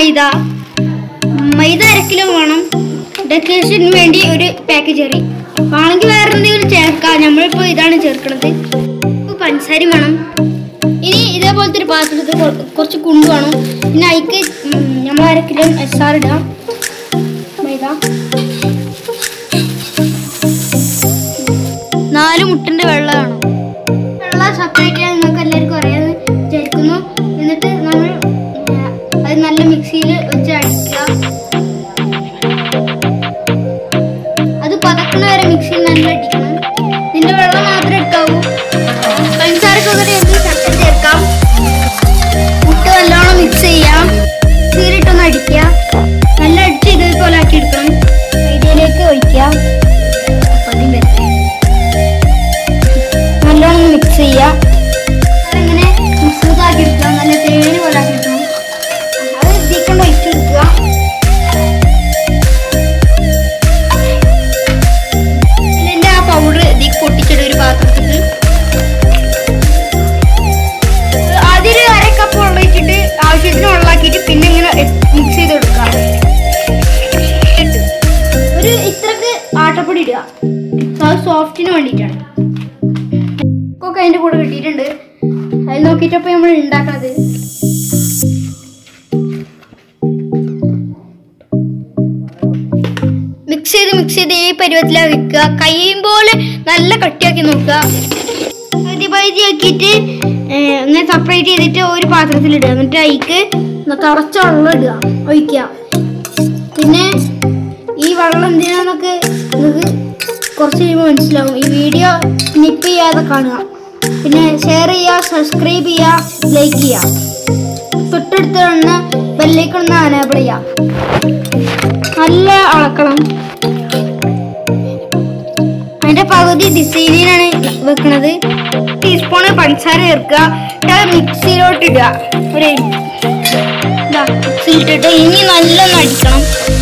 മൈദ മൈദ അര കിലോ വേണം ഡെക്കറേഷന് വേണ്ടി ഒരു പാക്ക് ചെറി വേണമെങ്കിൽ വേറെ എന്തെങ്കിലും ചേർക്കാം നമ്മളിപ്പോൾ ഇതാണ് ചേർക്കുന്നത് ഇപ്പൊ പഞ്ചസാര വേണം ഇനി ഇതേപോലത്തെ ഒരു പാത്രത്തിൽ കൊ- കുറച്ച് കുണ്ട് വേണം പിന്നെ അതിക്ക് നമ്മൾ അര കിലോ എസ് ആർ ഇടാം മൈദ നാല് മുട്ടന്റെ വെള്ളമാണ് വെള്ളം സെപ്പറേറ്റ് ചെയ്യാൻ നിങ്ങൾക്ക് എല്ലാവർക്കും അറിയാമെന്ന് വിചാരിക്കുന്നു എന്നിട്ട് നമ്മൾ ആ, അത് നല്ല മിക്സിയിൽ വെച്ച് അടിക്കുക അത് പതക്കണ വരെ മിക്സിയിൽ നല്ല അടിക്കണം ഇതിന്റെ വെള്ളം മാത്രമേ എടുക്കാവൂ പഞ്ചസാരക്കൊക്കെ എന്ത് ചട്ടം ചേർക്കാം മുട്ട നല്ലോണം മിക്സ് ചെയ്യാം മിക്സിയിലിട്ടൊന്ന് അടിക്കുക നല്ല അടിച്ച് ഇതേപോലെ ആക്കി എടുക്കണം മൈദയിലേക്ക് ഒഴിക്കുക പതി വരട്ടെ നല്ലോണം മിക്സ് ചെയ്യാം അതിങ്ങനെ മിശ്രിതം ആക്കി എടുക്കുക നല്ല തേന് പോലെ ആക്കി എടുക്കണം അത് ഇതിക്കൊണ്ട് ഒഴിച്ചെടുക്കുക ഇതിന്റെ ആ പൗഡർ ഇതിൽ പൊട്ടിച്ചിട്ട് ഒരു പാത്രത്തിൽ അതിൽ അര കപ്പ് വെള്ളം ഒഴിച്ചിട്ട് ആവശ്യത്തിന് വെള്ളമാക്കിയിട്ട് പിന്നെ ഇങ്ങനെ മിക്സ് ചെയ്ത് കൊടുക്കുക ഒരു ഇത്രക്ക് ആട്ടപ്പൊടി ഇടുക അത് സോഫ്റ്റിന് വേണ്ടിയിട്ടാണ് ഒക്കെ അതിന്റെ കൂടെ കിട്ടിയിട്ടുണ്ട് അതിൽ നോക്കിയിട്ടപ്പോ നമ്മൾ ഉണ്ടാക്കണത് മിക്സ് ചെയ്ത് മിക്സ് ചെയ്ത് ഈ പരുവത്തിലാ വെക്കുക കഴിയുമ്പോൾ നല്ല കട്ടിയാക്കി നോക്കുക പകുതി പകുതി ആക്കിയിട്ട് ഏർ, ഇങ്ങനെ സെപ്പറേറ്റ് ചെയ്തിട്ട് ഒരു പാത്രത്തിൽ ഇടുക എന്നിട്ട് അതിക്ക് തിളച്ച വെള്ളം ഇടുക ഒഴിക്കുക പിന്നെ ഈ വെള്ളം എന്തിനാന്നൊക്കെ നിങ്ങൾക്ക് കുറച്ച് കഴിയുമ്പോൾ മനസ്സിലാവും ഈ വീഡിയോ സ്നിപ്പ് ചെയ്യാതെ കാണുക പിന്നെ ഷെയർ ചെയ്യുക സബ്സ്ക്രൈബ് ചെയ്യുക ലൈക്ക് ചെയ്യുക തൊട്ടടുത്ത് തന്നെ ബെല്ലേക്കൊന്ന് അനേബിൾ ചെയ്യുക നല്ല അളക്കണം അതിന്റെ പകുതി ഡിസൈനിലാണ് വെക്കണത് ടീസ്പൂണ് പഞ്ചസാര ചേർക്കുക എന്നിട്ട് അത് മിക്സിയിലോട്ട് ഇടുക ഒരു ഇതാ മിക്സിയിലിട്ടിട്ട് ഇനി നല്ലോണം അടിക്കണം